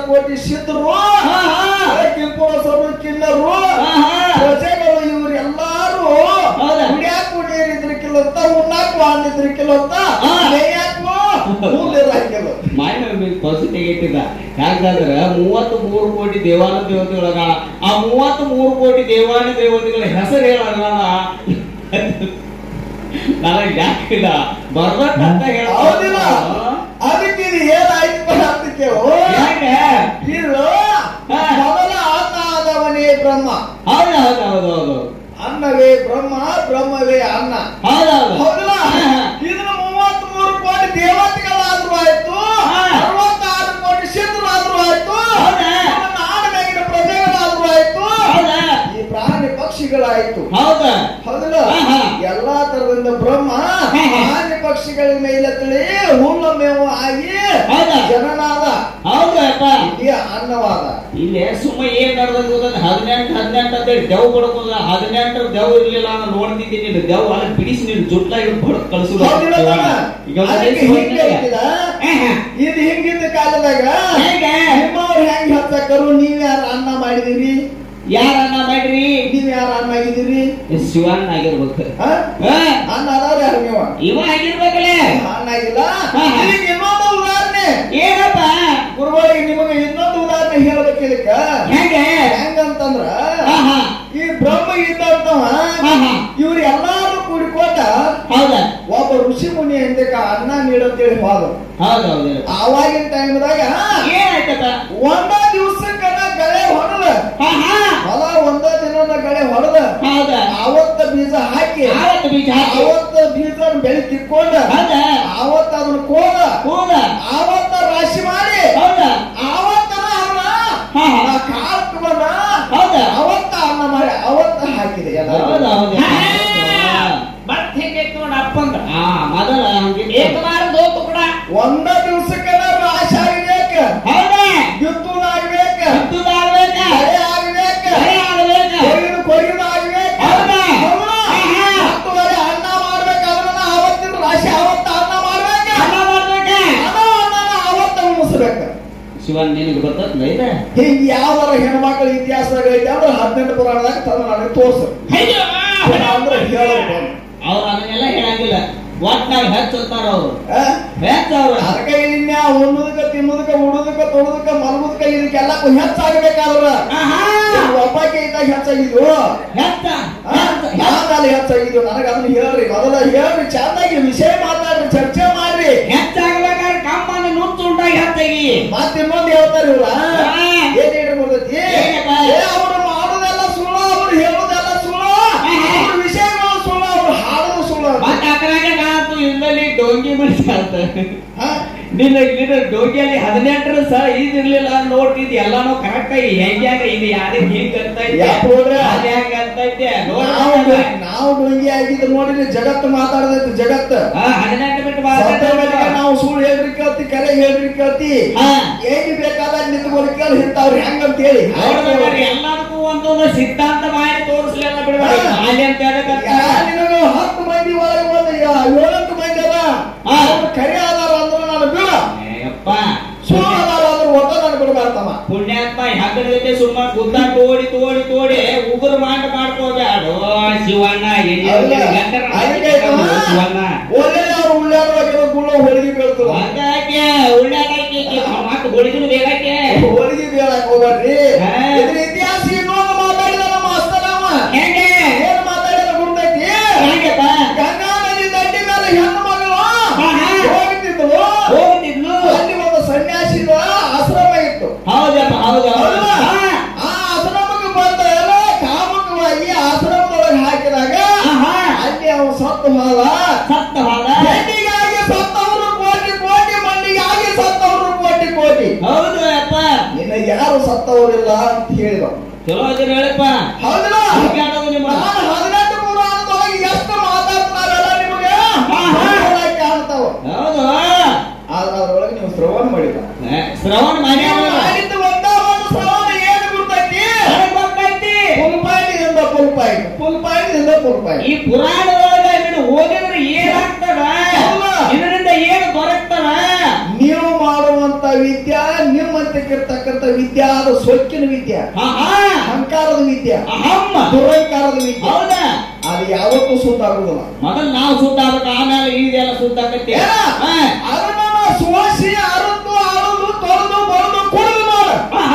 ಕೋಟಿ ಸಿದ್ಧರು ಹಾ, ಹಾ. ಕಿಂಪುರಸರು ಕಿನ್ನರು ಹಾ, ಹಾ. ಪ್ರಜೆಗಳು ಇವ್ರು ಎಲ್ಲಾರು ಹೌದಾ? ಕುಡಿಯಾಕು ನೀರಿದ್ರಕ್ಕಿಲ್ಲತ್ತ ಉಣ್ಣಾಕು ಹಣ್ಣಿದ್ರಕ್ಕಿಲ್ಲತ್ತ ಹಾ. ಮೇಯಾಕು ಹೂಲಿರಾಕಿಲ್ಲ ಮಾಯ ಪಸು ತೆಗಿತಿದ್ದ ಯಾಕಂದ್ರ ಮೂವತ್ತ್ ಮೂರು ಕೋಟಿ ದೇವಾನ ದೇವತೆಗಳಗ ಆ ಮೂವತ್ತ್ ಮೂರು ಕೋಟಿ ದೇವಾನ ದೇವತೆಗಳ ಹೆಸರು ಹೇಳಲ್ಲ ನನಗೆ ಯಾಕಿಲ್ಲ ಬರ್ಬೇಕಂತ ಹೌದಿಲ್ಲ ಹೇಳ್ತಾರ ಅದಕ್ಕೆ ಇದು ಏನಾಯ್ತು ಅಂತ ಕೇಳು ಯಾಕೆ ಇದು ಹಾ. ಮೊದಲ ಅನ್ನ ಆದವನೇ ಬ್ರಹ್ಮ ಹೌದು ಹೌದು ಹೌದು ಹೌದು ಅನ್ನವೇ ಬ್ರಹ್ಮ ಬ್ರಹ್ಮವೇ ಅನ್ನ ಹೌದೌದು ಹೌದಲ್ಲ ಇದನ್ನ ಮೂವತ್ತ್ ಮೂರು ಕೋಟಿ ದೇವತೆಗಳಾದ್ರೂ ಆಯ್ತು ಹಾ. ಅರವತ್ತಾರು ಕೋಟಿ ಸಿದ್ಧರಾದ್ರೂ ಆಯ್ತು ಹೌದಾ? ಇದನ್ನ ನಾಡಿನಾಗಿನ ಪ್ರಜೆಗಳಾದ್ರೂ ಆಯ್ತು ಹೌದಾ ಈ ಪ್ರಾಣಿ ಪಕ್ಷಿಗಳಾಯ್ತು ಹೌದ ಹೌದಲ್ಲ ಹಾ, ಹಾ. ಎಲ್ಲಾ ತರದಿಂದ ಬ್ರಹ್ಮ ಹಾ, ಹಾ. ಪ್ರಾಣಿ ಪಕ್ಷಿಗಳ ಮೇಲೆ ತಿಳಿ ಹುಲ್ಲ ಮೇವು ಆಗಿ ಹೌದಾ? ಜನನಾದ ಹೌದು ಅಪ್ಪ ಇಲ್ಲಿ ಅನ್ನವಾದ ಇಲ್ಲಿ ಸುಮ್ಮ ಏನ್ ನಡೆದ ಗೊತ್ತ ಹದಿನೆಂಟು ಹದಿನೆಂಟು ಅಂತೇಳಿ ದೆವ್ ಬಡ್ಕೋದ ಹದಿನೆಂಟು ದೆವ್ ಇರ್ಲಿಲ್ಲ ನಾನು ನೋಡ್ತಿದ್ದೀನಿ ನೀನು ದೆವ್ ಅಲ್ಲಿ ಬಿಡಿಸಿ ನೀನು ಜುಟ್ಲಾಗಿ ಬಡಕ್ ಕಳಿಸುದು ಹೌದಿಲ್ಲ ತಾನ? ಈಗ ಒಂದು ಅದಕ್ಕೆ ದಿವ್ಸ ಹಿಂಗೆ ಬಂದಾಗ. ಐತಿದ? ಆಹಾ. ಇದು ಹಿಂಗಿದ್ದ ಕಾಲದಾಗ ಹೇಗೆ? ನಿಮ್ಮವ್ರು ಹೆಂಗ್ ಹತ್ತಕರು ನೀವ್ ಯಾರ ಅನ್ನ ಮಾಡಿದಿರಿ ಯಾರನ್ನ ಮಾಡ್ರಿ ನೀವ್ ಯಾರ ಅನ್ನ ಆಗಿದಿರಿ ಶಿವಣ್ಣ ಆಗಿರ್ಬೇಕು ಹ? ಹಾ? ಅನ್ನ ಅದಾವ್ರ ಯಾರು ನೀವ ಇವ ಆಗಿರ್ಬೇಕಲ್ಲೇ ಅನ್ನ ಆಗಿಲ್ಲ ಹಾ, ಹಾ. ಇದಕ್ಕೆ ಇನ್ನೊಂದು ಉದಾಹರಣೆ ಏನಪ್ಪ ಗುರುಗಳಿಗೆ ನಿಮಗೆ ಇನ್ನೊಂದು ಉದಾಹರಣೆ ಹೇಳ್ಬೇಕು ಇದಕ್ಕ ಹೆಂಗೆ ಹೆಂಗಂತಂದ್ರ ಹಾ, ಹಾ. ಈ ಬ್ರಹ್ಮ ಇದ್ದಂತವ ಹಾ, ಹಾ. ಇವ್ರು ಎಲ್ಲಾರು ಕೂಡಿಕೊಟ್ಟ ಹೌದಾ ಒಬ್ಬ ಋಷಿ ಮುನಿ ಎಂದಕ ಅನ್ನ ನೀಡಂತೇಳಿ ಹೋದ ಹೌದೌದು ಆವಾಗಿನ ಟೈಮ್ದಾಗ ಏನಾಯ್ತಪ್ಪ ಒಂದ ದಿವ್ಸಕ್ಕನ ಗಳೆ ಹೊಡೆದ ಹಾ ಹಾ ಹೊಲ ಒಂದ ದಿನನ ಗಳೆ ಹೊಡೆದ ಹೌದಾ ಅವತ್ತ ಬೀಜ ಹಾಕಿ ಆವತ್ತು ಬೀಜ ಹಾಕಿ ಅವತ್ತ ಬೀಜ ಬೆಳಿ ತಿಕ್ಕೊಂಡ ಹೌದಾ ಅವತ್ತ ಅದನ್ನ ಕೋದ ಹೌದಾ ಅವತ್ತ ರಾಶಿ ಮಾಡಿ ಹೌದಾ ಅವತ್ತನ ಅವನ ಹಾ, ಹಾ. ಕಾಳು ತಗೊಂಡ ಹೌದಾ ಅವತ್ತ ಅನ್ನ ಮಾಡಿ ಅವತ್ತ ಹಾಕಿದೆ ಎಲ್ಲರಿಗೂ. ಹೌದಾ ಹೌದಾ ಮತ್ ಹೆಂಗೆ ನೋಡ ಅಪ್ಪಂಗ ಆ ಮೊದಲ ಹಂಗಿತ್ತು. ಏಕವಾರ ದೋತು ಕೂಡ ಒಂದ ದಿವ್ಸಕ್ಕನ ರಾಶಿ ಆಗ್ಬೇಕ ಹೌದಾ ಬಿತ್ತುದು ಆಗ್ಬೇಕ ಬಿತ್ತುದಾಗ್ಬೇಕ? ಬೆಳೆ ಆಗ್ಬೇಕ ಬೆಳೆ ಆಗ್ಬೇಕ? ಕೊಯ್ದು ಕೊಯ್ದು ಆಗ್ಬೇಕ ಹೌದಾ? ಹೌದಾ? ಆಹಾ. ಹತ್ತುವರೆ ಅನ್ನ ಮಾಡ್ಬೇಕಾದ್ರ ಅವತ್ತಿನ ರಾಶಿ ಅವತ್ತ ಅನ್ನ ಮಾಡ್ಬೇಕ ಅನ್ನ ಮಾಡ್ಬೇಕ? ಅನ್ನ ಅನ್ನನ ಅವತ್ತ ಉಣಿಸ್ಬೇಕ ಶಿವನ್ ನಿನಗೆ ಗೊತ್ತಲ್ಲ ಇದೆ ಹಿಂಗ ಯಾವ್ದಾರ ಹೆಣ್ಮಕ್ಳ ಇತಿಹಾಸದಾಗ ಐತಿ ಅಂದ್ರೆ ಹದಿನೆಂಟು ಪುರಾಣದಾಗ ತಂದು ನನಗೆ ತೋರ್ಸು ಅಯ್ಯೋ ಅಂದ್ರೆ ಹೇಳೋದು ಅವ್ರು ಅದನ್ನೆಲ್ಲ ಹೇಳಂಗಿಲ್ಲ ಒಟ್ ನಾವ್ ಹೆಚ್ಚುತ್ತಾರ ಅವ್ರು ಆ? ಹೆಚ್ಚ ಅವ್ರು ಅದಕ್ಕೆ ಇನ್ಯಾ ಉಣ್ಣುದಕ್ಕ ತಿನ್ನುದಕ್ಕ ಉಡುದಕ್ಕ ತೊಡುದಕ್ಕ ಮಲಗುದಕ್ಕ ಇದಕ್ಕೆಲ್ಲ ಹೆಚ್ಚಾಗಬೇಕಾದ್ರ ಆಹಾ. ಒಬ್ಬಾಕೆ ಇದ್ದಾಗ ಹೆಚ್ಚಾಗಿದ್ವು ಹೆಚ್ಚ ಆ? ಯಾವ್ದಾಲ ಹೆಚ್ಚಾಗಿದ್ವು ನನಗ ಅದನ್ನ ಹೇಳ್ರಿ ಮೊದಲ ಹೇಳ್ರಿ ಚಂದಾಗಿ ವಿಷಯ ಮಾತಾಡ್ರಿ ಚರ್ಚೆ ಮಾಡ್ರಿ ಹೆಚ್ಚಾಗ್ಬೇಕಾದ್ರೆ ಕಮ್ಮನ ನುಚ್ಚು ಉಂಟಾಗಿ ಹೆಚ್ಚಾಗಿ ಮತ್ ಇನ್ನೊಂದ್ ಹೇಳ್ತಾರ ಇವ್ರ ಆ. ಏನ್ ಹೇಳ್ಕೊಡ್ತೈತಿ ಏನಪ್ಪ? ಏ ಅವ್ರು ಮಾಡೋದೆಲ್ಲ ಸುಳ್ಳು ಅವ್ರು ಹೇಳೋದೆಲ್ಲ ಸುಳ್ಳು ಅವ್ರ ವಿಷಯಗಳು ಸುಳ್ಳು ಅವ್ರು ಹಾಡೋದು ಸುಳ್ಳು ಅಂತ. ಮತ್ತ ಅದ್ರಾಗ ನಾತು ಇಲ್ಲಲ್ಲಿ ಡೋಂಗಿ ಮನುಷ್ಯ ಅಂತ ಆ? ನಿನ್ನ ನಿನ್ನ ಡೋಂಗಿಯಲ್ಲಿ ಹದಿನೆಂಟರ ಸಹ ಇದಿರ್ಲಿಲ್ಲ ನೋಡ್ತಿದ್ದಿ ಎಲ್ಲಾನು ಕರೆಕ್ಟ್ ಆಗಿ ಹೆಂಗ್ಯಾಗ ಇದು ಯಾರಿಗೆ ಹಿಂಗ್ ಅಂತ ಯಾಕ್ ನೋಡ್ರಿ? ಅದ ಹೆಂಗ ಅಂತ ಇದ್ದೆ ನಾವು ನಾವು ಡೊಂಗಿ ಆಗಿದ್ದು ನೋಡಿದ್ರೆ ಜಗತ್ತು ಮಾತಾಡದೈತಿ ಜಗತ್ತು ಹದಿನೆಂಟು ಬಿಟ್ಟು ಸತ್ತ ಮೇಲೆ ಮಾತಾಡ್ತಾರೆ ನಾವು ಸುಳ್ಳು ಹೇಳ್ರಿ ಕೇಳ್ತಿ ಕರೆ ಹೇಳ್ರಿ ಕೇಳ್ತಿ ಹಾ. ಏನಿ ಬೇಕಾದಾಗ ನಿಂತ್ಕೊಂಡು ಕೇಳಿ ಇಂಥವ್ರು ಹೆಂಗಂತ ಹೇಳಿ ನೋಡ್ಬೇಕಾದ್ರೆ ಎಲ್ಲದಕ್ಕೂ ಒಂದೊಂದು ಸಿದ್ಧಾಂತ ಮಾಡಿ ತೋರಿಸ್ಲಿಲ್ಲ ಬಿಡ್ಬೇಕು ಹಾ. ಅಲ್ಲಿ ಅಂತ ಹೇಳಕತ್ತ ಯಾರ್ ನಿನಗೂ ಹತ್ತು ಮಂದಿ ಒಳಗೆ ಒಂದು ಯಾ- ಏಳೆಂಟು ಮಂದಿ ಅದ ಹಾ. ಅವ್ರು ಕರೆ ಆಧಾರ ಅಂದ್ರೆ ನಾನು ಬಿಡ ಅಯ್ಯಪ್ಪ ಸುಳ್ಳು ಆಧಾರ ಅಂದ್ರೆ ಒಟ್ಟ ನಾನು ಬಿಡಬಾರ್ತಮ್ಮ ಪುಣ್ಯಾತ್ಮ ಹೆಗಲ ಜೊತೆ ಸುಮ್ಮ ಗುದ್ದ ತೋಡಿ ತೋಡಿ ತೋಡಿ ಉಗುರು ಮಾಡ ಮಾಡ್ಕೋಬ್ಯಾಡು ಶಿವಣ್ಣ ಎಲ್ಲಿ ಅಲ್ಲ, ಗಂಡನ ಅದಕ್ಕೆ ಹಾಕಿ ತಗೊಂಡು ಶಿವಣ್ಣ ಒಳ್ಳೆ ಅವ್ರು ಉಳ್ಳಾಡುವಾಗ ಗುಳ್ಳ ಹೋಳಿಗೆ ಬೀಳ್ತದ ಹಂಗಾಕೆ ಉಳ್ಳಾಗಕ್ಕೆ ಮತ್ತೆ ಹೊಳಿದ್ರು ಬೇಗಕ್ಕೆ ಹೋಳಿಗೆ ಬೀಳಕ್ ಹೋಗ್ಬೇಡ್ರಿ ಹಾ. ಇದ್ರ ಇತಿಹಾಸ ಇನ್ನೊಂದು ಮಾತಾಡಿದ ನಮ್ಮ ಅಸ್ತರಾಮ ಹೆಂಗೆ ಏನ್ ಮಾತಾಡಿದ ಗುರ್ತೈತಿ ಹೆಂಗಪ್ಪ ಗಂಗಾ ನದಿ ದಂಡಿ ಮೇಲೆ ಹೆಣ್ಣು ಮಗಳು ಹಾ, ಹಾ. ಹೋಗ್ತಿದ್ವು ಹೋಗ್ತಿದ್ಲು ಅಲ್ಲಿ ಒಂದು ಸನ್ಯಾಸಿದ ಆಶ್ರಮ ಇತ್ತು ಹೌದಪ್ಪ ಹೌದು ಹೌದು ಹೌದಾ? ಹಾ. ಆ ಆಶ್ರಮಕ್ಕೆ ಬಂದ ಎಲ್ಲ ಕಾಮಕವಾಗಿ ಆಶ್ರಮದೊಳಗೆ ಹಾಕಿದಾಗ ಆಹಾ. ಅಲ್ಲಿ ಅವನು ಸತ್ತು ಹೋದ ಸತ್ತ ಹೋದ ಹೆಣ್ಣಿಗಾಗಿ ಸತ್ತವರು ಕೋಟಿ ಕೋಟಿ ಮಣ್ಣಿಗಾಗಿ ಸತ್ತವರು ಕೋಟಿ ಕೋಟಿ ಹೌದು ಅಪ್ಪ ನಿನ್ನ ಯಾರು ಸತ್ತವರಿಲ್ಲ ಅಂತ ಹೇಳಿದ ಚಲೋ ಅದಿರ ಹೇಳಪ್ಪ ಹೌದಲ್ಲ ಹುಡುಕಾಡೋದು ನಿಮ್ಮ ನಾನು ಹದಿನೆಂಟು ಪುರಾಣದೊಳಗೆ ಎಷ್ಟು ಮಾತಾಡ್ತಾರಲ್ಲ ನಿಮಗೆ ಹಾ. ಹಾಗಾಗಿ ಕಾಣ್ತಾವ ಹೌದು ಆದ್ರೆ ಅದ್ರೊಳಗೆ ನೀವು ಶ್ರವಣ ಮಾಡಿಲ್ಲ ಏ, ಶ್ರವಣ ಮಾಡಿ ನೀವು ಮಾಡಿದ್ದು ಒಂದ ಒಂದು ಶ್ರವಣ ಏನು ಗುರ್ತೈತಿ ಗೊತ್ತೈತಿ full point full point full point full point ಈ ಪುರಾಣದೊಳಗ ಇದನ್ನ ಓದಿದ್ರೆ ಏನಾಗ್ತದ ಹೌದಾ? ಇದರಿಂದ ಏನು ದೊರಕ್ತದ ನೀವು ಮಾಡುವಂತ ವಿದ್ಯಾ ನಿಮ್ಮ ಶ್ರೀಮಂತಕ್ಕಿರ್ತಕ್ಕಂಥ ವಿದ್ಯೆ ಅದು ಸೊಕ್ಕಿನ ವಿದ್ಯೆ ಹಾ ಹಾ ಅಹಂಕಾರದ ವಿದ್ಯೆ ಅಹಮ್ಮ ದುರಹಂಕಾರದ ವಿದ್ಯೆ ಹೌದಾ ಅದು ಯಾವತ್ತೂ ಸುತ್ತಾಗುದಿಲ್ಲ ಮೊದಲ್ ನಾವು ಸುದ್ದ ಆಗ್ಬೇಕು ಆಮೇಲೆ ಇದೆಲ್ಲ ಸುದ್ದ ಆಕತ್ತೆ ಏನ? ಅದನ್ನ ಸುವಾಸಿ ಅರದ್ದು ಆಳುದು ತೊಳೆದು ಬಳುದು ಕುಡಿದು ಮಾಡ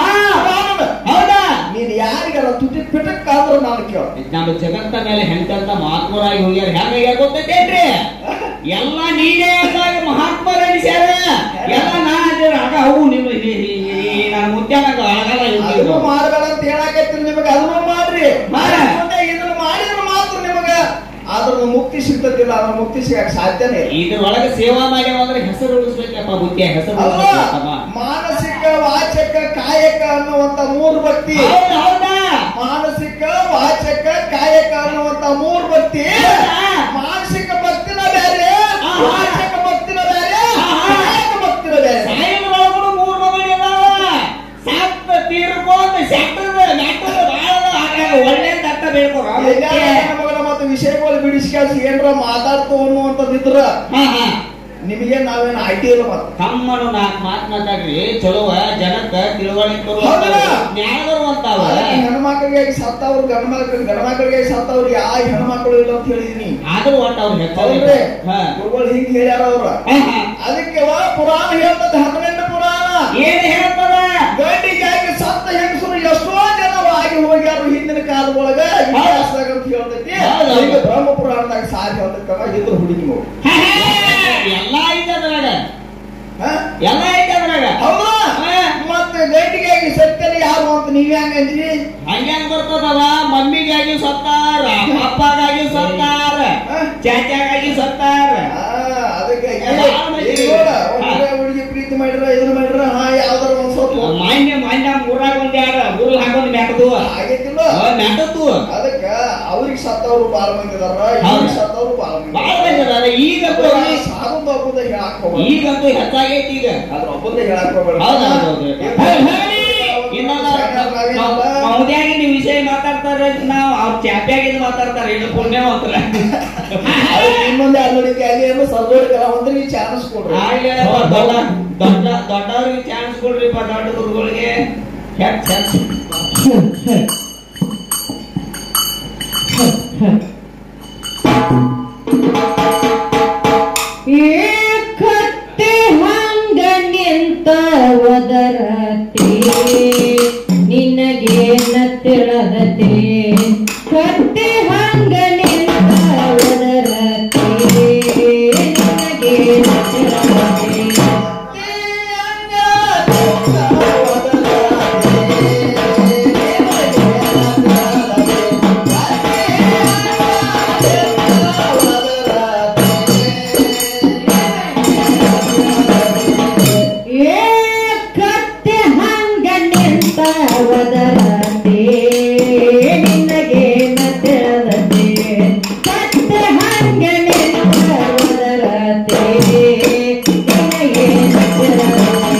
ಹೌದಾ ನೀನ್ ಯಾರಿಗಾರ ತುಟಿ ಪಿಟಕ್ ಆದ್ರೂ ನಾನು ಕೇಳ ನಮ್ಮ ಜಗತ್ತ ಮೇಲೆ ಹೆಂತಂತ ಮಹಾತ್ಮರಾಗಿ ಹೋಗ್ಯಾರ ಹೆಂಗ ಗೊತ್ತೈತೇನ್ರಿ ಎಲ್ಲ ನೀನೇ ಅಂದಾಗ ಮಹಾತ್ಮರ ಅನಿಸ್ಯಾರ ಎಲ್ಲ ನಾ ಅದೇ ಆಗ ಅವು ನಿಮ್ಮ ನನ್ನ ಮುತ್ಯಾನಾಗ ಆಗಲ್ಲ ಅದನ್ನು ಇವ್ರು. ಮಾಡಬೇಡ ಅಂತ ಹೇಳಾಕತ್ತೀನಿ ನಿಮಗೆ ಅದನ್ನು ಮಾಡ್ರಿ ಮಾಡ. ಮುಂದೆ ಇದನ್ನ ಮಾಡಿದ್ರೆ ಮಾತ್ರ ನಿಮಗ ಅದ್ರ ಮುಕ್ತಿ ಸಿಗ್ತದಿಲ್ಲ ಅದ್ರ ಮುಕ್ತಿ ಸಿಗಕ್ ಸಾಧ್ಯನೇ ಇಲ್ಲ. ಇದ್ರೊಳಗೆ ಸೇವಾ ಮಾಡ್ಯಾವ ಅಂದ್ರೆ ಹೆಸರು ಉಳಿಸ್ಬೇಕಪ್ಪ ಬುದ್ಧಿಯ ಹೆಸರು ಅಲ್ಲ ಉಳಿಸ್ಬೇಕಮ್ಮ. ಮಾನಸಿಕ ವಾಚಕ ಕಾಯಕ ಅನ್ನುವಂತ ಮೂರು ಭಕ್ತಿ ಹೌದಾ ಹೌದಾ ಮಾನಸಿಕ ವಾಚಕ ಕಾಯಕ ಅನ್ನುವಂತ ಮೂರು ಭಕ್ತಿ ಹೌದಾ? ಮಾನಸಿಕ ಭಕ್ತಿನ ಬೇರೆ ಆಹಾ. ವಾಚಕ ಭಕ್ತಿನ ಬೇರೆ ಆಹಾ. ಕಾಯಕ ಭಕ್ತಿನ ಬೇರೆ ಸಾಯಂಕಾಲ ಮೂರ್ ಮಗಳು ಇದಾವ ಸತ್ತ ತೀರ್ಕೊಂಡ್ ಸೆಟ್ಟದ ನೆಟ್ಟದ ಬಾಳದ ಹಾಗಾಗ ಒಳ್ಳೆ ದಟ್ಟ ಬೇಡ್ಕೋ ಮಗನ ಮತ್ತು ವಿಷಯಗಳು ಬಿಡಿಸ್ಕಾಸಿ ಏನ್ರ ಮಾತಾಡ್ತು ಅನ್ನುವಂಥದ್ದಿದ್ರ ಹಾ ಹಾ ನಿಮಗೆ ನಾವೇನು ಐಟಿ ಇಲ್ಲ ಮತ್ತೆ ಕಮ್ಮನು ನಾಲ್ಕು ಮಾತನಾಡ್ರಿ ಚಲೋವ ಜನಕ್ಕ ತಿಳುವಳಿಕೆ ಹೌದಲ್ಲ? ನ್ಯಾಯ ಬರುವಂತಾವ ಹೆಣ್ಮಕ್ಳಿಗೆ ಸತ್ತವ್ರು ಗಂಡ ಮಕ್ಳು ಗಂಡ ಮಕ್ಳಿಗೆ ಸತ್ತವ್ರು ಯಾವ ಹೆಣ್ಮಕ್ಳು ಇಲ್ಲ ಅಂತ ಹೇಳಿದೀನಿ ಆದ್ರೂ ಒಟ್ಟ ಅವ್ರು ಹೌದ್ರಿ ಹೆಚ್ಚು ಹಾ ಗುರುಗಳು ಹಿಂಗ್ ಹೇಳ್ಯಾರ ಅವ್ರ ಹಾ, ಹಾ. ಅದಕ್ಕೆ ವಾ ಪುರಾಣ ಹೇಳ್ತದ ಹನ್ನೊಂದು ಪುರಾಣ ಏನ್ ಹೇಳ್ತದ ಗಂಡಿಗಾಗಿ ಸತ್ತ ಹೆಂಗಸರು ಎಷ್ಟೋ ಜನ ಆಗಿ ಹೋಗ್ಯಾರು ಹಿಂದಿನ ಕಾಲದ ಒಳಗ ಇತಿಹಾಸದಾಗ ಅಂತ ಹೇಳ್ತೈತಿ ಹೌದು. ಈಗ ಬ್ರಹ್ಮ ಪುರಾಣದಾಗ ಸಾರಿ ಹೇಳ್ತಕ್ಕವ ಇದ್ರ ಹುಡುಗಿ ನೋಡು ಹಾ, ಹಾ. ಎಲ್ಲ ಐತೆ ಅದ್ರಾಗ ಹಾ? ಎಲ್ಲ ಐತೆ ಅದ್ರಾಗ ಹೌದಾ ಹಾ. ಮತ್ತೆ ಗಂಡಿಗಾಗಿ ಸತ್ಯನ ಯಾರು ಅಂತ ನೀವ್ ಹೆಂಗ್ ಅಂದ್ರಿ ಹಂಗ್ಯಾಂಗ ಬರ್ತದವ ಮಮ್ಮಿಗಾಗಿ ಸತ್ತಾರ ಅಪ್ಪಗಾಗಿ ಸತ್ತಾರ ಹಾ? ಚಾಚಾಗಾಗಿ ಸತ್ತಾರ ಆ, ಅದಕ್ಕೆ ಏ, ಭಾಳ ಮಂದಿ. ಈಗ ನೋಡ, ಒಂದೇ ಹುಡುಗಿ ಪ್ರೀತಿ ಮಾಡಿದ್ರ ಇದನ್ನ ಮಾಡಿದ್ರ ಹಾ ಯಾವ್ದಾರ ಒಂದ್ ಸ್ವಲ್ಪ ಮಾನ್ಯ ಮಾನ್ಯ ಮೂರಾಗ ಒಂದ್ ಯಾರ ಊರ್ ಹಾಕೊಂಡ್ ಮೆಟ್ಟದು ಆಗೈತಿಲ್ಲ ಮೆಟ್ಟದ್ದು ಅದಕ್ಕ ಅವ್ರಿಗೆ ಸತ್ತವ್ರು ಬಾಳ ಮಂದಿ ಇದಾರ ಹೌದು. ಇವ್ರಿಗೆ ಸತ್ತವ್ರು ಬಾಳ ಮಂದಿ ಬಾಳ ಮಂದಿ ಅದಾರ. ಈಗಂತೂ ಸಾಗುದ ಒಬ್ಬದ ಹೇಳಕ್ ಹೋಗ್ಬೇಡ ಈಗಂತೂ ಹೆಚ್ಚಾಗೈತಿ ಈಗ ಅದ್ರ ಒಬ್ಬದ ಹೇಳಕ್ ಹೋಗ್ಬೇಡ ಹೌದು, ಹೌದು, ಹೌದು. ಇನ್ನೊಂದು ಮೌದ್ಯಾಗಿ ನೀವು ವಿಷಯ ಮಾತಾಡ್ತಾರ ನಾವು ಅವ್ರ ಚಾಪ್ಯಾಗಿದ್ ಮಾತಾಡ್ತಾರ ಇನ್ನು ಪುಣ್ಯ ಮಾತ್ರ ಇನ್ನೊಂದು ಎರಡು ನೋಡಿ ಅಲ್ಲಿ ಏನು ಸರ್ದೋಡಿ ಒಂದ್ರಿಗೆ ಚಾನ್ಸ್ ಕೊಡ್ರಿ ಆಗ್ಲೇ ದೊಡ್ಡ ದೊಡ್ಡ ದೊಡ್ಡವ್ರಿಗೆ ಚಾನ್ಸ್ ಕೊಡ್ರಿಪ್ಪ ದೊಡ್ಡ ಗುರುಗಳಿಗೆ ಹೆಟ್ ಚಾನ್ಸ್ ಏಕತ್ತೆ ಹಂಗ ನಿಂತ ಒದರತೆ ನಿನಗೇನ ತಿಳದತೆ ಕತ್ತೆ ಹಂಗ ನಿಂತ ಒದರತೆ ನಿನಗೇನ ತಿಳದತೆ ಏಕತ್ತೆ ಹಂಗ ನಿಂತ ಒದರತೆ ನಿನಗೇನ ತಿಳದತೆ ಕತ್ತೆ ಹಂಗ ನಿಂತ ಒದರತೆ ನಿನಗೇನ ತಿಳದತೆ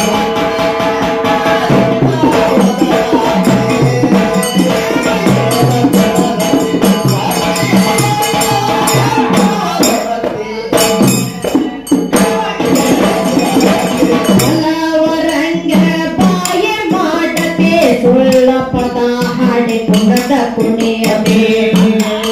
ಹಲವರಂಗ ಬಾಯ ಮಾಡದೆ ಸುಳ್ಳ ಪದ ಹಾಡಿ ಕುಣದ ಕುಣಿಯಬೇಕು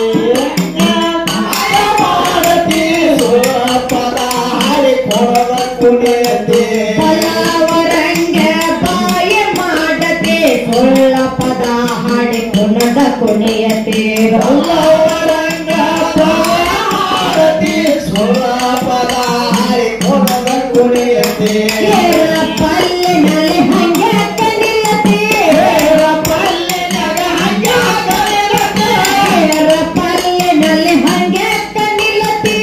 ಹಲವರಂಗ ಬಾಯ ಮಾಡದೆ ಸುಳ್ಳ ಪದ ಹಾಡಿ ಕುಣದ ಕುಣಿಯತೇವ ಕೇರಳ ಪಲ್ಲಿನಲ್ಲಿ ಹಂಗ್ಯಾಕ ನಿಲ್ಲತಿ ಕೇರಳ ಪಲ್ಲಿನಲ್ಲಿ ಹಂಗ್ಯಾಕ ನಿಲ್ಲತಿ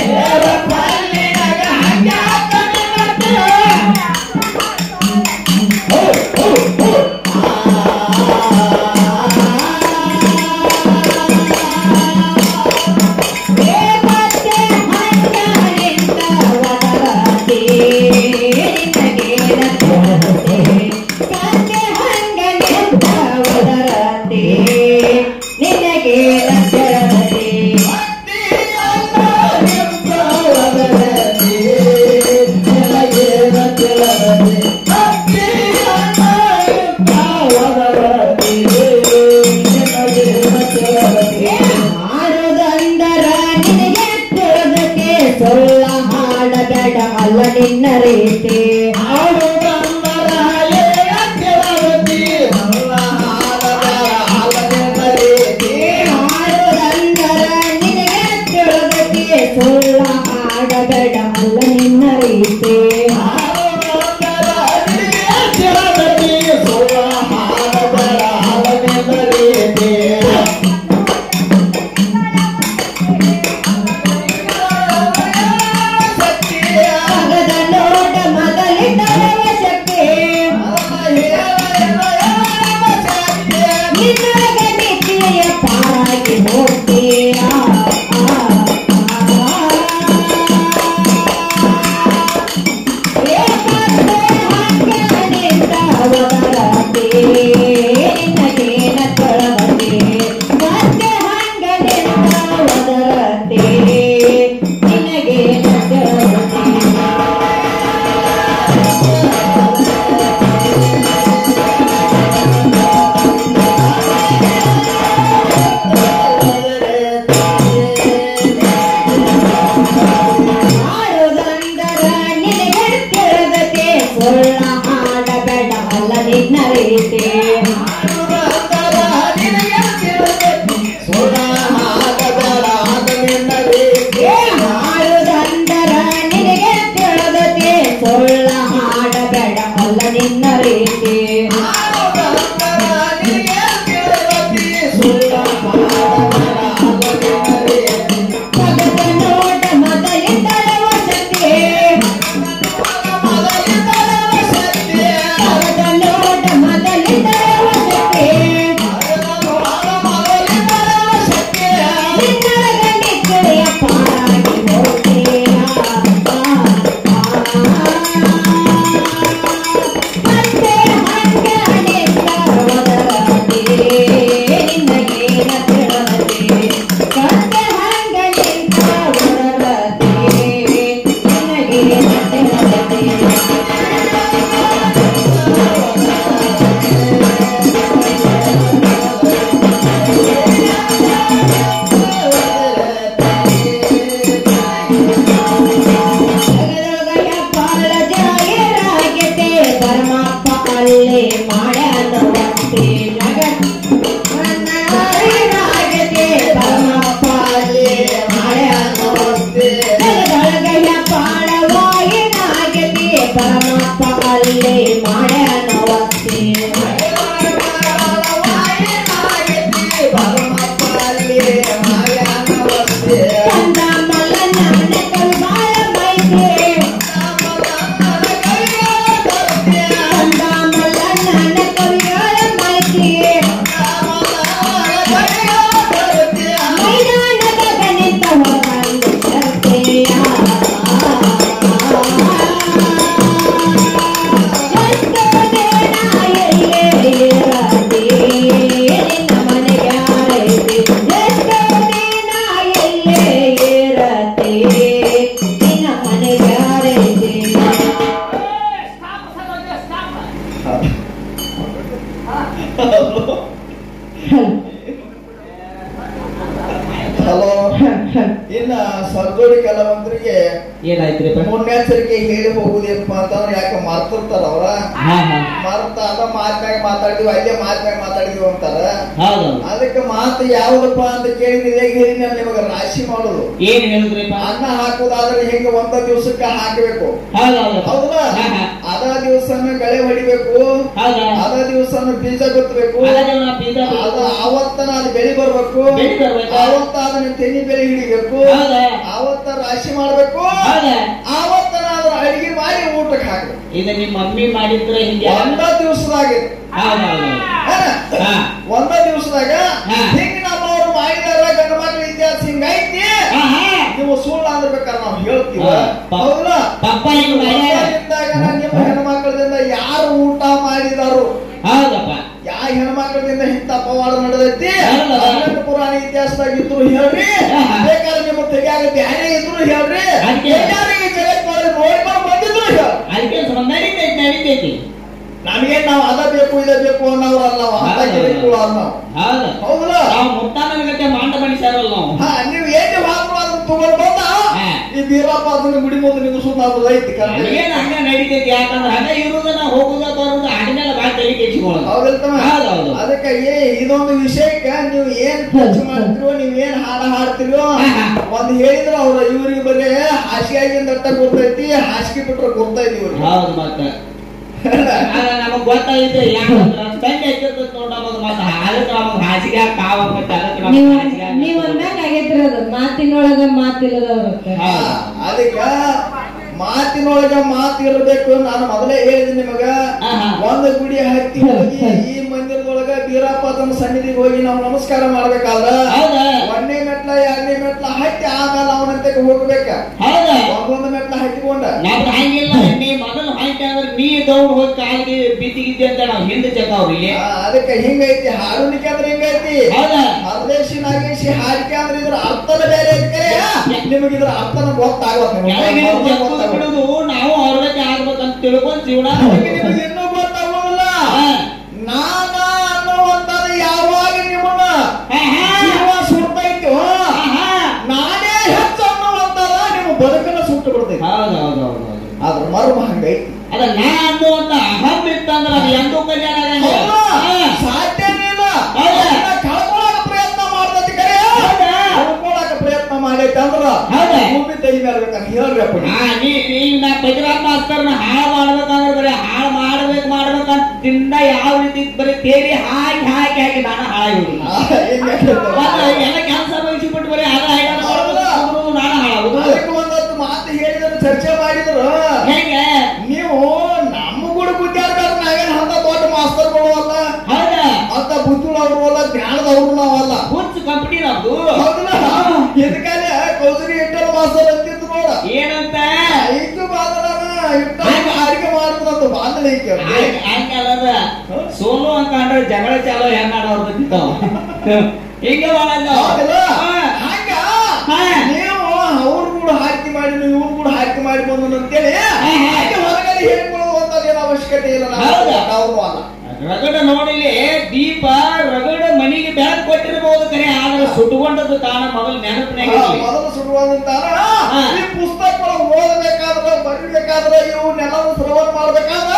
ಮತ್ತೆ ಹಂಗಾರಿಂದ ಒದರತಿ ನಿನಗೇನ ತಿಳದತೆ ಕತ್ತೆ ಹಂಗನಿಂದ ಒದರತಿ ನಿನಗೇನ ತಿಳದತೆ ತಿಳದೆ ನಿನ್ನೊಳಗ ನಿತ್ಯ ಪಾರಾಗಿ ಹೋಗ್ತೀಯ ಆಡುಗಂದರ ನಿನಗೆ ತಿಳಿದತೆ ಸುಳ್ಳ ಹಾಡಬೇಡ ಅಲ್ಲ ನಿನ್ನ ರೀತಿ ಏ ಮಾಡುದಂದರ ನಿನಗೆ ತಿಳಿದತೆ ಸುಳ್ಳ ಹಾಡಬೇಡ ಅಲ್ಲ ನಿನ್ನ ರೀತಿ ಜಗದ ನೋಟ ಮೊದಲಿದ್ದಳ ವಸತಿ ಜಗದ ನೋಟ ಮೊದಲಿದ್ದಳ ವಸತಿ ನಿನ್ನೊಳಗ ನಿತ್ಯ ಪಾರಾಗಿ ಹೋಗ್ತೀಯ ಮತ್ತೆ ಹಂಗನಿಂದ ಒದರತಿ ನಿನಗೇನ ತಿಳತಿ ಮತ್ತೆ ಹಂಗನಿಂದ ಒದರತಿ ನಿನಗೇನ ತಿಳತಿ ಜಗದೊಳಗ ಪಾಲ ಜಾಯರಾಗತೆ ಪರಮಾತ್ಮ ಅಲ್ಲೇ ಮಾಡ್ಯಾನವಂತೆ ಜಗನ್ನಾಗತೆ ಪರಮಾತ್ಮ ಅಲ್ಲೇ ಮಾಡ್ಯಾನವಂತೆ ಜಗದೊಳಗ ಪಾಳವಾಯಿನಾಗತೆ ಪರಮಾತ್ಮ ಅಲ್ಲೇ ಮಾಡ್ಯಾನವಂತೆ ಕಂದ ಮಲ್ಲನ ಕಲ್ವಾಳ ಮೈತ್ರಿ ಕಂದ ಮಲ್ಲನ ಕಲ್ವಾಳ ಮೈತ್ರಿ ಮೈದಾನದ ಗಣಿತ ಹೊರಗಂದು ಚರ್ಚೆಯ ಎಷ್ಟೋ ದಿನ ಎಲ್ಲೇ ಇರದೆ ನಿನ್ನ ಮನೆಗ್ಯಾರೈತಿ ಎಷ್ಟೋ ದಿನ ಎಲ್ಲೇ ಇರದೆ ನಿನ್ನ ಮನೆಗ್ಯಾರೈತಿ ಹಲೋ ಇನ್ನ ಸರ್ದೋಡಿ ಕೆಲವಂತರಿಗೆ ಏನಾಯ್ತ್ರಿ ಮುನ್ನೆಚ್ಚರಿಕೆ ಹೇಳಿ ಹೋಗುದೇಪ್ಪ ಅಂತಂದ್ರೆ ಯಾಕೆ ಮರ್ತಿರ್ತಾರ ಅವ್ರ ಹಾ ಹಾ ಮರ್ತ ಅದ ಮಾತ್ನಾಗ ಮಾತಾಡಿದ್ವಿ ಅಲ್ಲೇ ಮಾತ್ನಾಗ ಮಾತಾಡಿದ್ವಿ ಅಂತಾರ ಹೌದೌದು ಅದಕ್ಕೆ ಮಾತು ಯಾವ್ದಪ್ಪ ಅಂತ ಕೇಳಿದ್ರೆ ಹೇಳಿ ನಾನು ನಿಮಗೆ ರಾಶಿ ಮಾಡೋದು ಏನ್ ಹೇಳಿದ್ರಿಪ್ಪ ಅನ್ನ ಹಾಕುದಾದ್ರೆ ಹೆಂಗೆ ಒಂದ ದಿವಸಕ್ಕ ಹಾಕಬೇಕು ಹೌದೌದು ಹೌದಾ ಹಾ, ಹಾ. ಅದ ದಿವಸನ ಗಳೆ ಹೊಡಿಬೇಕು ಹೌದಾ ಅದ ದಿವಸನ ಬೀಜ ಬಿತ್ತಬೇಕು ಅದನ್ನ ನಾವು ಬೀಜ ಅದ ಬಿತ್ತಬೇಕು. ಅವತ್ತನ ಅದು ಬೆಳಿ ಬರ್ಬೇಕು ಬೆಳಿ ಬರ್ಬೇಕು. ಅವತ್ತ ಅದನ್ನ ತೆನಿ ಬೆಳೆ ಹಿಡಿಬೇಕು ಹೌದಾ ಅವತ್ತ ರಾಶಿ ಮಾಡ್ಬೇಕು ಹೌದಾ ಅವತ್ತನ ಅದನ್ನ ಅಡಿಗೆ ಮಾಡಿ ಊಟಕ್ಕೆ ಹಾಕ್ಬೇಕು ಇದು ನಿಮ್ಮ ಮಮ್ಮಿ ಮಾಡಿದ್ರೆ ಹಿಂಗೆ ಒಂದ ದಿವಸದಾಗ ಹೌದೌದು ಹಾ. ಒಂದ ದಿವಸದಾಗ ಹಾ. ಹಿಂಗ್ ನಮ್ಮವ್ರು ಮಾಡಿದಾರ ಗಂಡ ಮಕ್ಳ ಇತಿಹಾಸ ಹಿಂಗೈತಿ ಹಾ, ಹಾ. ನೀವು ಸುಳ್ಳು ಅಂದ್ಬೇಕಾದ್ರೆ ನಾವು ಹೇಳ್ತೀವ ಹಾ. ಪ- ಹೌದಲ್ಲ ಪಪ್ಪ ಹಿಂಗ್ ಮಾಡ್ಯಾರ ಮೊದಲಿಂದಾಗ ನಿಮ್ಮ ಹೆಣ್ಮಕ್ಳದಿಂದ ಯಾರು ಊಟ ಮಾಡಿದಾರು ಹೌದಪ್ಪ ಯಾವ ಹೆಣ್ಮಕ್ಳದಿಂದ ಇಂಥ ಪವಾಡ ನಡೆದೈತಿ ಹೌದಲ್ಲ? ಹನ್ನೆರಡು ಪುರಾಣ ಇತಿಹಾಸದಾಗ ಇದ್ರು ಹೇಳ್ರಿ ಆಹಾ. ಬೇಕಾದ್ರೆ ನಿಮ್ಮ ತೆಗ್ಯಾಗ ಬ್ಯಾರೆ ಇದ್ರು ಹೇಳ್ರಿ ಅದಕ್ಕೆ? ಎಲ್ಲಾರಿಗೆ ಜಗತ್ತೊಳಗೆ ನೋಡ್ಕೊಂಡು ಬಂದಿದ್ರು ಹೇಳ್ರಿ ಅದಕ್ಕೆ ಸಂಬಂಧ ನಡೀತೈತಿ ನಡೀತೈತಿ ನಮಗೇನ್ ನಾವು ಅದ ಬೇಕು ಇದ ಬೇಕು ಅನ್ನೋರಲ್ಲ ನಾವು ಅಂತ ಹೌದಲ್ಲ? ಬೇಕು ನಾವು ಹೌದು ಹೌದಲ್ಲ ನಾವು ಮುತ್ತಾನ ಗತೆ ಮಾಂಡ ಮನುಷ್ಯರಲ್ಲ ನಾವು ಹಾ ನೀವು ಏನೇ ಹಾಕುವ ಅದನ್ನ ತಗೊಂಡು ಬಂದ ಹಾ. ಈ ಬೀರಪ್ಪ ಅದನ್ನ ಗುಡಿ ಮುಂದೆ ನಿಲ್ಲಿಸೋದು ಅದು ಐತಿ ಕರೆಕ್ಟ್ ನಮಗೇನು ಹಂಗ ನಡೀತೈತಿ ಯಾಕಂದ್ರೆ ಹಂಗ ಇರುವುದನ್ನ ಹೋಗುದ ಬರುದ ಆಡಿಮೇಲೆ ಬಾಳ ತಲೆ ಕೆಚ್ಚಿಕೊಳ್ಳೋದು ಹೌದಲ್ಲ ತಮ್ಮ? ಹೌದೌದು. ಅದಕ್ಕೆ ಏ ಇದೊಂದು ವಿಷಯಕ್ಕ ನೀವು ಏನ್ ಖರ್ಚು ಮಾಡ್ತಿರೋ ನೀವ್ ಏನ್ ಹಾಡ ಹಾಡ್ತಿರೋ ಆಹಾ. ಒಂದ್ ಹೇಳಿದ್ರ ಅವ್ರ ಇವ್ರಿಗೆ ಬರೀ ಹಾಸಿಗೆಯಾಗಿಂದ ಅಟ್ಟ ಗೊತ್ತೈತಿ ಹಾಸಿಗೆ ಬಿಟ್ರೆ ಗೊತ್ತೈತಿ ಇವ್ರಿಗೆ ಹೌದು ಮತ್ತೆ ಆಗ ನಮಗ್ ಗೊತ್ತಾಗಿತ್ತು ಯಾಕಂದ್ರ ತಂದೆ ಎತ್ತಿರ್ತದ ನೋಡ ನಮಗ್ ಮತ್ತ ಅದಕ್ಕೆ ನಮಗ್ ಹಾಸಿಗೆ ಕಾವ ಮತ್ತೆ ಅದಕ್ಕೆ ನಮಗ್ ನೀವು ಹಾಸಿಗೆ ನೀವ್ ಅಂದಂಗ ಆಗೈತ್ರಿ ಅದು ಮಾತಿನೊಳಗ ಮಾತಿಲ್ಲದವ್ರ ಹೌದು. ಅದಕ್ಕ ಮಾತಿನೊಳಗ ಮಾತು ಇರಬೇಕು ನಾನು ಮೊದಲೇ ಹೇಳಿದೆ ನಿಮಗ ಆಹಾ. ಒಂದು ಗುಡಿ ಹತ್ತಿ ಹೋಗಿ ಈ ಮಂದಿರದೊಳಗ ಬೀರಪ್ಪ ತಮ್ಮ ಸನ್ನಿಧಿಗೆ ಹೋಗಿ ನಾವು ನಮಸ್ಕಾರ ಮಾಡ್ಬೇಕಾದ್ರ ಹೌದಾ ಒಂದನೇ ಮೆಟ್ಲ ಎರಡನೇ ಮೆಟ್ಲ ಹತ್ತಿ ಆಮೇಲೆ ಅವನಂತೆ ಹೋಗ್ಬೇಕ ಹೌದಾ ಒಂದೊಂದು ಮೆಟ್ಲ ಹತ್ತಿಕೊಂಡ ನಮ್ದು ಹಂಗಿಲ್ಲ ನೀ ಮೊದಲು ಹಾಯ್ತ ಅಂದ್ರೆ ನೀ ದೌಡ್ ಹೋಗಿ ಕಾಲಿಗೆ ಬಿದ್ದಿಗಿದ್ದೆ ಅಂತ ನಾವು ಹಿಂದೆ ಚೆಕ್ಕವ್ರು ಇಲ್ಲಿ ಆ, ಅದಕ್ಕೆ ಹಿಂಗೈತಿ ಹಾಡುನಿಕೆ ಅಂದ್ರೆ ಹಿಂಗೈತಿ ಹೌದಾ ಹರದೇಶಿ ನಾಗೇಶಿ ಹಾಡಿಕೆ ಅಂದ್ರೆ ಇದ್ರ ಅರ್ಥನ ಬೇರೆ ಐತಿ ಕರೆ ನಿಮಗೆ ಇದ್ರ ಅರ್ಥನ ಗೊತ್ತಾಗತ್ತೆ ಕೆಳಗಿನ ಚೆಕ್ಕುದು ಬಿಡುದು ನಾವು ಅವ್ರ ಬಗ್ಗೆ ಆಗ್ಬೇಕಂತ ತಿಳ್ಕೊಂಡ್ ಜೀವನ ನಿಮಗೆ ಇನ್ನೂ ಗೊತ್ತಾಗೋದಿಲ್ಲ ಹಾ. ನಾನ ಅನ್ನುವಂಥದ್ದು ಯಾವಾಗ ನಿಮ್ಮನ್ನ ಹಾ, ಹಾ. ಜೀವ ಸುಡ್ತೈತೋ ಆಹಾ. ನಾನೇ ಹೆಚ್ಚು ಅನ್ನುವಂಥದ್ದು ನಿಮ್ಮ ಬದುಕನ್ನ ಸುಟ್ಟು ಬಿಡ್ತೈತಿ ಹೌದು ಹೌದು ಹೌದು ಹೌದು ಅದ್ರ ಮರ್ಮ ಹಂಗೈತಿ ಅದ ನಾ ಅನ್ನುವಂತ ಅಹಂ ಇತ್ತಂದ್ರ ಅದು ಎಂದೂ ಕಲ್ಯಾಣ ಆಗಂಗಿಲ್ಲ. ಹೌದಾ? ಹಾ. ಸಾಧ್ಯನೇ ಇಲ್ಲ ಹೌದಾ? ಅದನ್ನ ಕಳ್ಕೊಳಕ ಪ್ರಯತ್ನ ಮಾಡ್ತೈತಿ ಕರೆ ಹೌದಾ? ಕಳ್ಕೊಳಕ ಪ್ರಯತ್ನ ಮಾಡೈತೆ ಅಂದ್ರ ಹೌದಾ? ಭೂಮಿ ತೈ ಮೇಲೆ ಬೇಕಂತ ಹೇಳ್ರಿ ಅಪ್ಪ ಹಾ, ನೀ ನೀ ನಾ ಪಂಚರಾಮ ಮಾಸ್ತರ್ನ ಹಾಳು ಮಾಡ್ಬೇಕಂದ್ರೆ ಬರೀ ಹಾಳು ಮಾಡ್ಬೇಕು ಮಾಡ್ಬೇಕಂತ ತಿಂದ ಯಾವ ರೀತಿ ಬರೀ ತೇರಿ ಹಾಕಿ ಹಾಕಿ ಹಾಕಿ ನಾನು ಹಾಳಾಗಿ ಹೋಗಿಲ್ಲ. ಮತ್ತೆ ಎಲ್ಲ ಕೆಲಸ ಮುಗಿಸಿಬಿಟ್ಟು ಬರೀ ಹಾಳ ಹೈರಾಣ ಹೌದಾ? ಮಾಡೋದು ನಾನು ಹಾಳಾಗುದು ಅದಕ್ಕೆ ಒಂದೊತ್ತು ಮಾತು ಹೇಳಿದ್ರೆ ಚರ್ಚೆ ಮಾಡಿದ್ರು ಹೇಗೆ ನೀವು ನಮ್ಮ ಕೂಡ ಬುದ್ಧಿಯಾರ್ಗಾರ ನಾವೇನ್ ಅಂತ ದೊಡ್ಡ ಮಾಸ್ತರ್ಗಳು ಅಲ್ಲ ಹೌದಾ ಅಂತ ಬುದ್ಧಿಗಳವ್ರು ಅಲ್ಲ ಜ್ಞಾನದವ್ರು ನಾವಲ್ಲ ಹುಚ್ಚು ಕಂಪನಿ ನಮ್ದು ಹೌದಲ್ಲ ಇದಕ್ಕಾಲೆ ಕೌಸರಿ ಇಟ್ಟಲ್ ಮಾಸ್ತರ್ ಅಂತಿತ್ತು ನೋಡ ಏನಂತ ಐದು ಬಾದಲನ ಇಟ್ಟ ಅಡಿಗೆ ಮಾಡುದಂತ ಬಾದಲ ಐತಿ ಅವ್ರಿಗೆ. ಹಂಗಲ್ಲದ ಸೋಲು ಅಂತ ಅಂದ್ರೆ ಜಗಳ ಚಾಲೋ ಹೆಂಗ ಆಡೋರ್ ಬಂದಿದ್ದಾವ ಹಿಂಗೆ ಮಾಡಲ್ಲ ಹೌದಲ್ಲ? ಹಾ. ಹಂಗ ಹಾ. ನೀವು ಅವ್ರ ಕೂಡ ಹಾಕಿ ಮಾಡಿ ನೀವು ಇವ್ರ ಕೂಡ ಹಾಕಿ ಮಾಡಿ ಬಂದು ಅಂತೇಳಿ ಹಾ, ಹಾ. ಹಾಗೆ ಹೊರಗಡೆ ಹೇಳ್ಕೊಳ್ಳುವಂತದ್ದು ಏನು ಅವಶ್ಯಕತೆ ಇಲ್ಲ ಹೌದಾ? ಅವರು ಅಲ್ಲ ರಗಡ ನೋಡಿಲಿ ದೀಪ ರಗಡ ಮನಿಗೆ ಬೆಳಕು ಕೊಟ್ಟಿರಬಹುದು ಕರೆ ಆದ್ರೆ ಸುಟ್ಕೊಂಡದ್ದು ತಾನ ಮೊದಲು ನೆನಪಿನಾಗ ಆ, ಮೊದಲು ಸುಡುವಂತಾರ ಹಾ. ಈ ಪುಸ್ತಕಗಳು ಓದಬೇಕಾದ್ರ ಬರೀಬೇಕಾದ್ರ ಇವನ್ನೆಲ್ಲವೂ ಶ್ರವಣ ಮಾಡ್ಬೇಕಾದ್ರ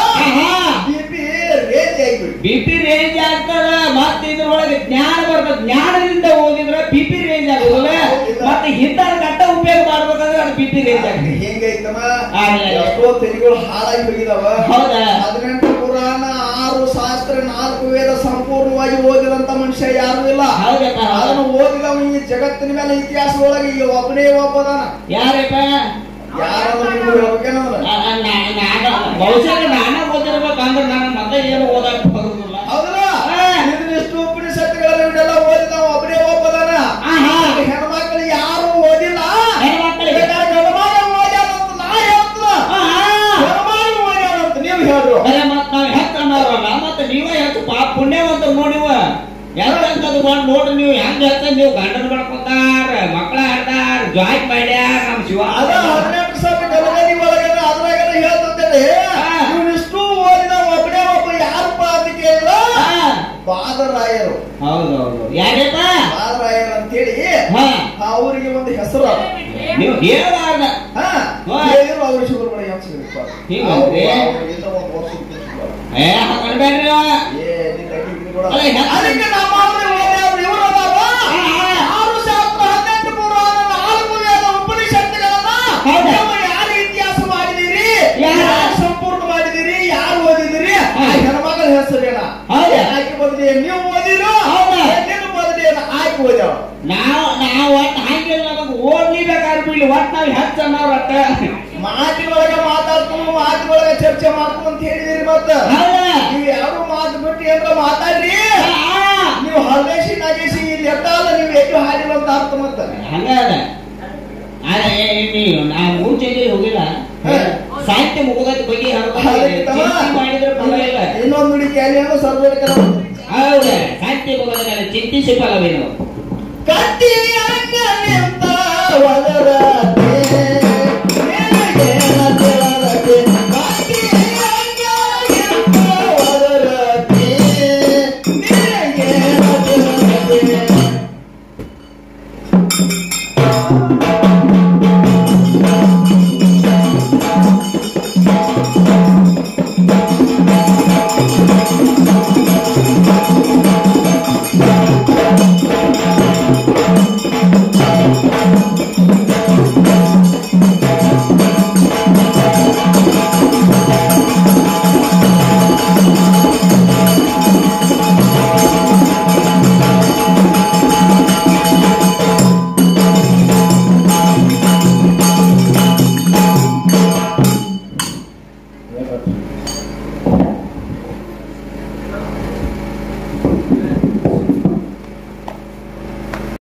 ಬಿಪಿ ರೇಜ್ ಆಗಿಬಿಡಿ ಬಿ ಪಿ ರೇಂಜ್ ಆಗ್ತದ ಮತ್ತೆ ಇದ್ರೊಳಗೆ ಜ್ಞಾನ ಬರ್ತದ ಜ್ಞಾನದಿಂದ ಓದಿದ್ರೆ ಬಿ ಪಿ ರೇಂಜ್ ಆಗುದಿಲ್ಲ ಮತ್ತೆ ಹಿಂದ ಗಟ್ಟ ಉಪಯೋಗ ಮಾಡ್ಬೇಕಂದ್ರೆ ಅದು ಬಿ ಪಿ ರೇಂಜ್ ಆಗ್ತದೆ ಹೆಂಗೈತಮ್ಮ ಆಗ್ಲಿ, ಆಗ್ಲಿ. ಎಷ್ಟೋ ತೆರಿಗಳು ಹಾಳಾಗಿ ಹೋಗಿದಾವ ಹೌದಾ? ಹದಿನೆಂಟು ಪುರಾಣ ಆರು ಶಾಸ್ತ್ರ ನಾಲ್ಕು ವೇದ ಸಂಪೂರ್ಣವಾಗಿ ಓದಿದಂತ ಮನುಷ್ಯ ಯಾರು ಇಲ್ಲ ಹೌದಪ್ಪ ಅದನ್ನು ಓದಿದವ ಈ ಜಗತ್ತಿನ ಮೇಲೆ ಇತಿಹಾಸ ಒಳಗೆ ಈ ಒಬ್ಬನೇ ಒಬ್ಬದಾನ ಯಾರಪ್ಪ ಯಾರಾದ್ರೂ ನೀವು ಹೇಳ್ಬೇಕೇನಂದ್ರ ಆ, ಆ, ನಾ- ನಾನ- ಬಹುಶಃ ನಾನ ಓದಿರ್ಬೇಕಂದ್ರೆ ನಾನು ಮತ್ತೆ ಏನು ಓದಕ್ ಬರುದಿಲ್ಲ ಹೌದಲ್ಲ ಹಾ. ಇದನ್ನೆಷ್ಟು ಉಪನಿಷತ್ತುಗಳಲ್ಲಿ ಇವನ್ನೆಲ್ಲ ಓದಿದವ ಒಬ್ಬನೇ ಒಬ್ಬದಾನ ಆಹಾ. ಹೆಣ್ಮಕ್ಳು ಯಾರು ಓದಿಲ್ಲ ಹೆಣ್ಮಕ್ಳಿಗೆ? ಬೇಕಾದ್ರೆ ಗಂಡ್ಮಗ ಓದ್ಯಾನಂತ ನಾ ಹೇಳ್ತದ ಆಹಾ. ಹೆಣ್ಮಗ ಓದ್ಯಾನಂತ ನೀವು ಹೇಳ್ರು ಅರೆ ಮತ್ ನಾವ್ ಹೆಚ್ಚು ಅನ್ನೋರಲ್ಲ ಮತ್ತೆ ನೀವೇ ಹೆಚ್ಚು ಪಾಪ ಪುಣ್ಯವಂತ ನೋಡಿವ ಎಂತಂತದ್ದು ಮಾಡಿ ನೋಡ್ರಿ ನೀವು ಹೆಂಗ್ ಹೆಚ್ಚ ನೀವು ಗಂಡನ ಬಡ್ಕೊತಾರ ಮಕ್ಕಳ ಆಡ್ತಾರ ಜಾಯಿಂಟ್ ಮಾಡ್ಯಾರ ನಮ್ ಶಿವ ಅದ ಹದಿನೆಂಟು ಸಾವಿರ ಗಲಗಲಿ ಒಳಗೆ ಅದ್ರಾಗೆಲ್ಲ ಹೇಳ್ತಂತೇಳಿ ಹಾ. ಇವನಿಷ್ಟು ಓದಿದ ಒಬ್ಬನೇ ಒಬ್ಬ ಯಾರಪ್ಪ ಅಂತ ಕೇಳಿದ್ರ ಹಾ. ಬಾದರಾಯರು ಹೌದೌದು ಯಾರಪ್ಪ ಬಾದರಾಯರು ಅಂತೇಳಿ ಹಾ ಅವರಿಗೆ ಒಂದು ಹೆಸರು ಅದು. ನೀವು ಹೇಳಬಾರ್ದ ಹಾ ಹಾ. ಹೇಳಿದ್ರು ಅವ್ರ ಸುಬ್ರಹ್ಮಣ್ಯ ಅಂತ ಸಿಗಬೇಕು ಹೀಗಂದ್ರೆ? ಒಂದು ವರ್ಷ ಏ ಹಾಕೊಂಡ್ಬೇಡ್ರಿ ಅವ. ಏ ನಿನ್ನ ಡಿಗ್ರಿ ಕೂಡ ಅಲ್ಲ, ಹೆಸರು- ಅದಕ್ಕೆ ನಮ್ಮ ಅವ್ರು ಓದ್ಯಾವ್ರು ಇವ್ರು ಅದಾವ. ಆರು ಶಾಸ್ತ್ರ ಹದಿನೆಂಟು ಪುರಾಣ ನಾಲ್ಕು ವೇದ ಉಪನಿಷತ್ತುಗಳನ್ನ ಹೌದಾ? ನೀವು ಯಾರು ಇತಿಹಾಸ ಮಾಡಿದಿರಿ ಯಾರು? ಯಾರು ಸಂಪೂರ್ಣ ಮಾಡಿದಿರಿ ಯಾರು ಓದಿದಿರಿ ಆ ಹಾ. ಹೆಣ್ಮಗಳ ಹೆಸರೇನ ಹೌದಾ? ಆಯ್ಕೆ ಬದಲಿ ನೀವು ಓದಿರೋ ಹೌದಾ? ನಿನ್ನ ಬದಲಿ ಆಯ್ಕೆ ಓದ್ಯಾವ ನಾವ್ ನಾವ್ ಒಟ್ಟು ಹಂಗಿಲ್ಲ ನಮಗ್ ಓದ್ಲಿಬೇಕಾದ್ರೆ ಬಿಡ್ಲಿ ಒಟ್ಟು ನಾವ್ ಹೆಚ್ಚು ಅನ್ನೋರ್ ಒಟ್ಟ ಮಾತಿನೊಳಗೆ ಮಾತಾಡ್ಕೊಂಡು ಮಾತಿನೊಳಗೆ ಚರ್ಚೆ ಮಾಡ್ಕೊಂಡು ಅಂತ ಹೇಳಿದಿರಿ ಮತ್ತ ಹೌದಾ? ನೀವು ಯಾರು ಮಾತು ಬಿಟ್ಟು ಏನಾರ ಮಾತಾಡ್ರಿ ಆ, ನೀವು ಹರದೇಶಿ ನಾಗೇಶಿ ಇಲ್ಲಿ ಎತ್ತಲ್ಲ ನೀವು ಎದ್ದು ಹಾಡಿಲ್ಲ ಅಂತ ಅರ್ಥ ಮತ್ತ ಹಂಗ ಅದ ಆದ್ರೆ ನೀವು ನಾವು ಮುಂಚೆಗೆ ಹೋಗಿಲ್ಲ ಹಾ. ಸಾಹಿತ್ಯ ಮುಗುದದ ಬಗ್ಗೆ ಅದಕ್ಕೆ ತಮ್ಮ ಮಾಡಿದ್ರೆ ಪರವಾಗಿಲ್ಲ ಇನ್ನೊಂದು ನುಡಿ ಕ್ಯಾಲಿಯನ್ನು ಸರ್ವೇಡ್ಕರ ಹೌದ ಸಾಹಿತ್ಯ ಮುಗುದ ಚಿಂತಿಸಿ ಫಲವೇನು ಕಟ್ಟಿಯ